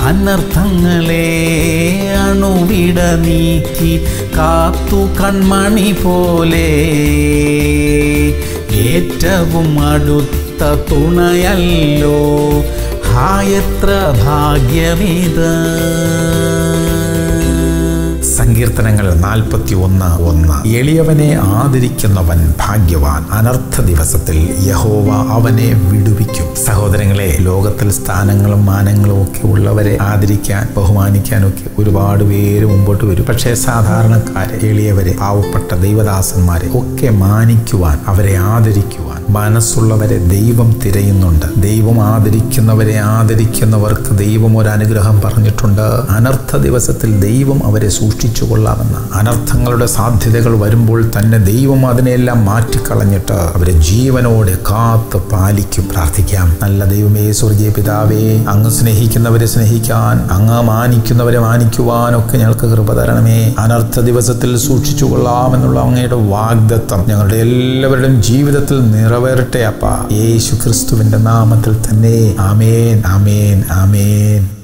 അനർത്ഥങ്ങളെ അണുവിട നീക്കി കാത്തു കൺമണി പോലെ ഏറ്റവും അടുത്ത തുണയല്ലോ ഹായത്ര ഭാഗ്യമിത് സങ്കീർത്തനങ്ങൾ നാൽപ്പത്തി ഒന്ന് ഒന്ന് എളിയവനെ ആദരിക്കുന്നവൻ ഭാഗ്യവാൻ അനർത്ഥ ദിവസത്തിൽ യഹോവ അവനെ വിടുവിക്കും സഹോദരങ്ങളെ ലോകത്തിൽ സ്ഥാനങ്ങളും മാനങ്ങളും ഒക്കെ ഉള്ളവരെ ആദരിക്കാൻ ബഹുമാനിക്കാനൊക്കെ ഒരുപാട് പേര് മുമ്പോട്ട് വരും പക്ഷേ സാധാരണക്കാരെ എളിയവരെ പാവപ്പെട്ട ദൈവദാസന്മാരെ ഒക്കെ മാനിക്കുവാൻ അവരെ ആദരിക്കുവാൻ മനസ്സുള്ളവരെ ദൈവം തിരയുന്നുണ്ട് ദൈവം ആദരിക്കുന്നവരെ ആദരിക്കുന്നവർക്ക് ദൈവം ഒരു അനുഗ്രഹം പറഞ്ഞിട്ടുണ്ട് അനർത്ഥ ദിവസത്തിൽ ദൈവം അവരെ സൂക്ഷിച്ചു കൊള്ളാമെന്ന് അനർത്ഥങ്ങളുടെ സാധ്യതകൾ വരുമ്പോൾ തന്നെ ദൈവം അതിനെല്ലാം മാറ്റിക്കളഞ്ഞിട്ട് അവരെ ജീവനോടെ കാത്ത് പാലിക്കും പ്രാർത്ഥിക്കാം നല്ല ദൈവമേ സ്വർഗീയ പിതാവേ അങ്ങ് സ്നേഹിക്കുന്നവരെ സ്നേഹിക്കാൻ അങ്ങ് മാനിക്കുന്നവരെ മാനിക്കുവാനൊക്കെ ഞങ്ങൾക്ക് കൃപ തരണമേ അനർത്ഥ ദിവസത്തിൽ സൂക്ഷിച്ചു കൊള്ളാമെന്നുള്ള അങ്ങയുടെ വാഗ്ദത്തം ഞങ്ങളുടെ എല്ലാവരുടെയും ജീവിതത്തിൽ നിറവേറട്ടെ അപ്പ യേശു ക്രിസ്തുവിന്റെ നാമത്തിൽ തന്നെ ആമേൻ ആമേൻ ആമേൻ